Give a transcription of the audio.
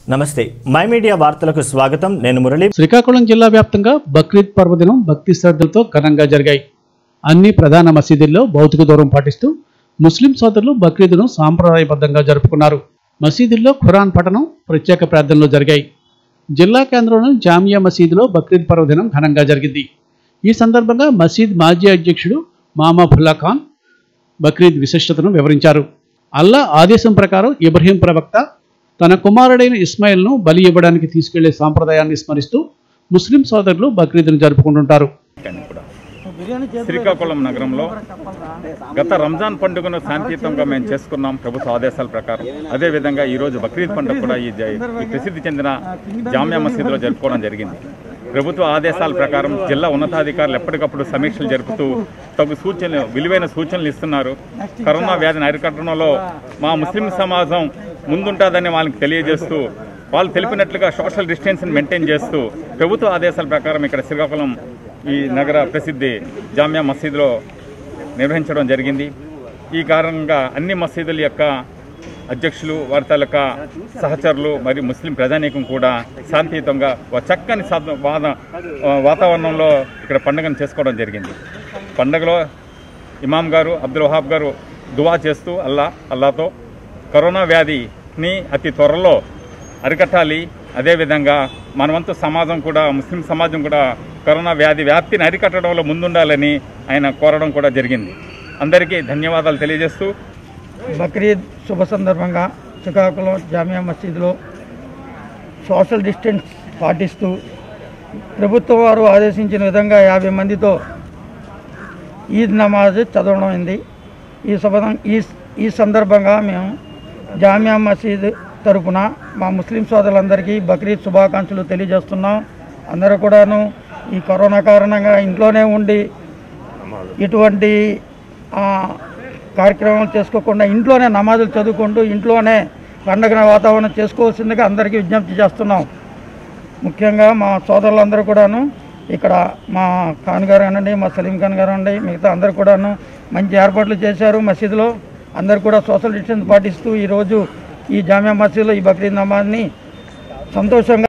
నమస్తే my media వార్తలకు స్వాగతం నేను మురళి శ్రీకాకుళం జిల్లా వ్యాప్తంగా బక్రీద్ పర్వదినం భక్తి శ్రద్ధలతో ఘనంగా జరిగాయి అన్ని ప్రధాన మసీదుల్లో భౌతిక దూరం పాటిస్తూ ముస్లిం సోదరులు బక్రీద్ను సాంప్రదాయబద్ధంగా జరుపుకున్నారు మసీదుల్లో ఖురాన్ పఠనం ప్రత్యేక ప్రార్థనలు జరిగాయి జిల్లా కేంద్రంలోని జామియా మసీదులో బక్రీద్ పర్వదినం ఘనంగా జరిగింది ఈ సందర్భంగా మసీద్ మాజీ అధ్యక్షుడు మామా ఫుల్లా ఖాన్ బక్రీద్ విశిష్టతను వివరించారు అల్లా ఆదేశం ప్రకారం ఇబ్రహీం ప్రవక్త తన కుమారుడైన ఇస్మాయిల్ను బలి ఇవ్వడానికి తీసుకెళ్లే సాంప్రదాయాన్ని స్మరిస్తూ ముస్లిం సోదరులు బక్రీద్ను జరుపుకుంటుంటారు కానీ కూడా శ్రీకాకుళం నగరంలో గత రంజాన్ పండుగను శాంతియుతంగా మేము చేసుకున్నాం ప్రభుత్వ ఆదేశాల ప్రకారం అదేవిధంగా ఈరోజు బక్రీద్ పండుగ కూడా ఈ జ- ఈ ప్రసిద్ధి చెందిన జామియా మసీదులో జరుపుకోవడం జరిగింది ప్రభుత్వ ఆదేశాల ప్రకారం జిల్లా ఉన్నతాధికారులు ఎప్పటికప్పుడు సమీక్షలు జరుపుతూ తగు సూచనలు విలువైన సూచనలు ఇస్తున్నారు కరోనా వ్యాధిని అరికట్టడంలో మా ముస్లిం సమాజం ముందుంటుందని వాళ్ళకి తెలియజేస్తూ వాళ్ళు తెలిపినట్లుగా సోషల్ డిస్టెన్స్ని మెయింటైన్ చేస్తూ ప్రభుత్వ ఆదేశాల ప్రకారం ఇక్కడ శ్రీకాకుళం ఈ నగర ప్రసిద్ధి జామియా మసీదులో నిర్వహించడం జరిగింది ఈ కారణంగా అన్ని మసీదుల యొక్క అధ్యక్షులు వారి తాలూకా సహచరులు మరియు ముస్లిం ప్రజానీకం కూడా శాంతియుతంగా ఒక చక్కని సాధ- వాద వాతావరణంలో ఇక్కడ పండుగను చేసుకోవడం జరిగింది పండుగలో ఇమాం గారు అబ్దుల్ వహాబ్ గారు దువా చేస్తూ అల్లా అల్లాతో కరోనా వ్యాధిని అతి త్వరలో అరికట్టాలి అదేవిధంగా మనవంతు సమాజం కూడా ముస్లిం సమాజం కూడా కరోనా వ్యాధి వ్యాప్తిని అరికట్టడంలో ముందుండాలని ఆయన కోరడం కూడా జరిగింది అందరికీ ధన్యవాదాలు తెలియజేస్తూ బక్రీద్ శుభ సందర్భంగా శ్రీకాకుళం జామియా మసీదులో సోషల్ డిస్టెన్స్ పాటిస్తూ ప్రభుత్వం వారు ఆదేశించిన విధంగా యాభై మందితో ఈద్ నమాజ్ చదవడం అయింది ఈ శుభం ఈ ఈ సందర్భంగా మేము జామియా మసీద్ తరపున మా ముస్లిం సోదరులందరికీ బక్రీద్ శుభాకాంక్షలు తెలియజేస్తున్నాం అందరూ కూడాను ఈ కరోనా కారణంగా ఇంట్లోనే ఉండి ఇటువంటి ఆ, కార్యక్రమాలు చేసుకోకుండా ఇంట్లోనే నమాజులు చదువుకుంటూ ఇంట్లోనే పండగ వాతావరణం చేసుకోవాల్సిందిగా అందరికీ విజ్ఞప్తి చేస్తున్నాం ముఖ్యంగా మా సోదరులందరూ కూడాను ఇక్కడ మా ఖాన్ గారు అనండి మా సలీం ఖాన్ గారు అండి మిగతా అందరూ కూడాను మంచి ఏర్పాట్లు చేశారు మసీదులో అందరూ కూడా సోషల్ డిస్టెన్స్ పాటిస్తూ ఈరోజు ఈ జామియా మసీదులో ఈ బక్రీద్ నమాజ్ని సంతోషంగా